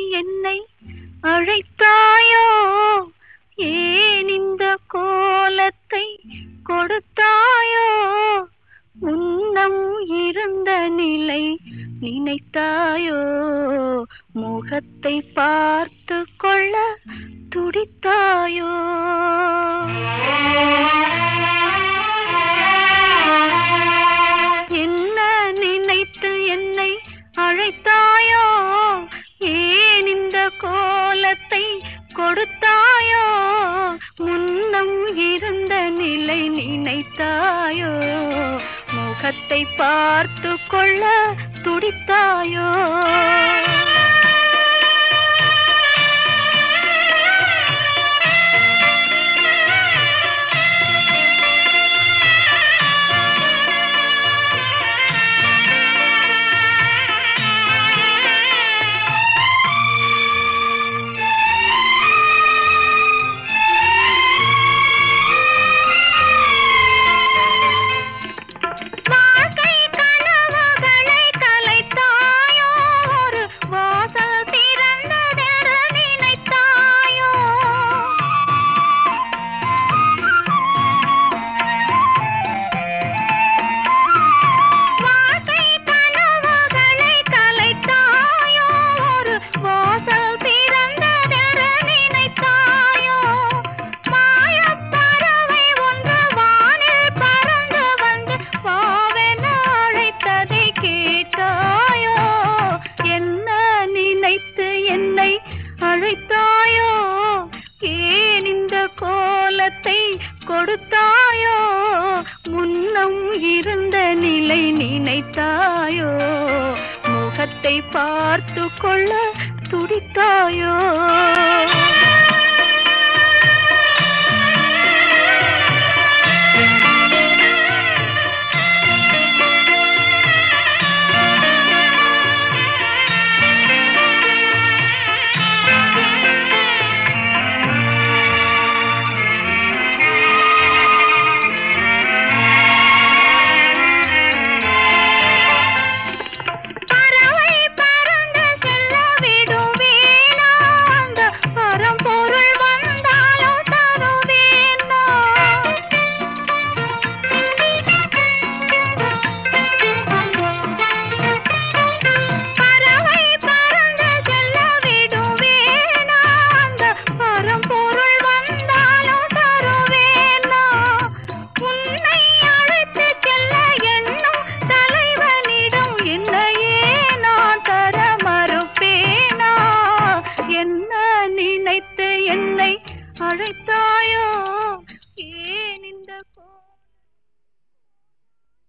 என்னை அழைத்தாயோ ஏன் இந்த கோலத்தை கொடுத்தாயோ உன்னம் இருந்த நிலை நினைத்தாயோ முகத்தை பார்த்து கொள்ள துடித்தாயோ என்ன நினைத்து என்னை அழைத்தாயோ ஏன் இந்த கோலத்தை கொடுத்தாயோ முன்னம் இருந்த நிலை நினைத்தாயோ முகத்தை பார்த்து கொள்ள துடித்தாயோ வாழ்க்கை கனவுகளை கலைத்தாயோ ஒரு வாசல் திறந்ததென்று நினைத்தாயோ வாழ்க்கை கனவுகளை கலைத்தாயோ ஒரு வாசல் திறந்ததென்று நினைத்தாயோ மாயப் பறவை ஒன்று வானில் பறந்து வந்து வாவென அழைத்ததை கேட்டாயோ என்ன நினைத்து என்னை அழைத்தாயோ ஏன் இந்த கோலத்தை கொடுத்தாயோ முன்னம் இருந்த நிலை நினைத்தாயோ முகத்தை பார்த்து கொள்ள துடித்தாயோ பறவை பறந்து செல்ல விடுவேனா அந்த பரம்பொருள் வந்தாலும் தருவேனா பறவை பறந்து செல்ல விடுவேனா அந்த பரம்பொருள் வந்தாலும் தருவேனா உன்னை அழைத்து செல்ல எண்ணும் தலைவனிடம் என்னையே நான் தர மறுப்பேனா என்ன நினைத்து என்னை அழைத்தாயோ